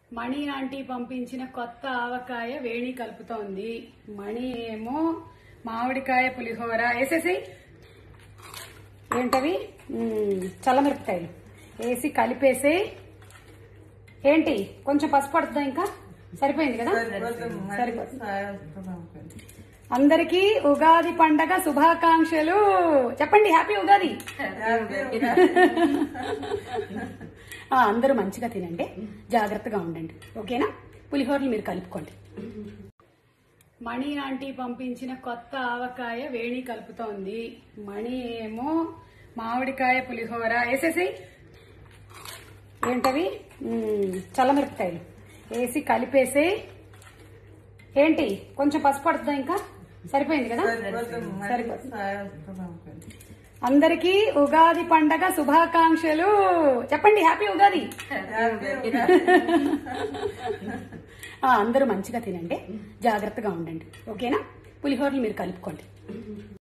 మణి aunty పంపించిన కొత్త ఆవకాయ వేణి కలుపుతోంది మణి ఏమో మామిడికాయ పులిహోర వేసేసి ఏంటవి మ్మ్, చల్లమిరపకాయలు వేసి కలిపేసి ఏంటి కొంచెం పసుపు పడుతుందా ఇంకా సరిపోయింది కదా సరిపోతుంది అందరికీ ఉగాది పండగ శుభాకాంక్షలు చెప్పండి హ్యాపీ ఉగాది ఆ, అందరూ మంచిగా తినండి జాగ్రత్తగా ఉండండి ఓకేనా పులిహోరలు మీరు కలుపుకోండి మణి ఆంటీ పంపించిన కొత్త ఆవకాయ వేణి కలుపుతోంది మణి ఏమో మామిడికాయ పులిహోర వేసేసి ఏంటవి మ్మ్, చల్లమిరపకాయలు వేసి కలిపేసి ఏంటి కొంచెం పసుపు పడుతుందా ఇంకా సరిపోయింది కదా సరిపోతుంది అందరికీ ఉగాది పండగ శుభాకాంక్షలు చెప్పండి హ్యాపీ ఉగాది ఆ, అందరూ మంచిగా తినండి జాగ్రత్తగా ఉండండి ఓకేనా పులిహోరలు మీరు కలుపుకోండి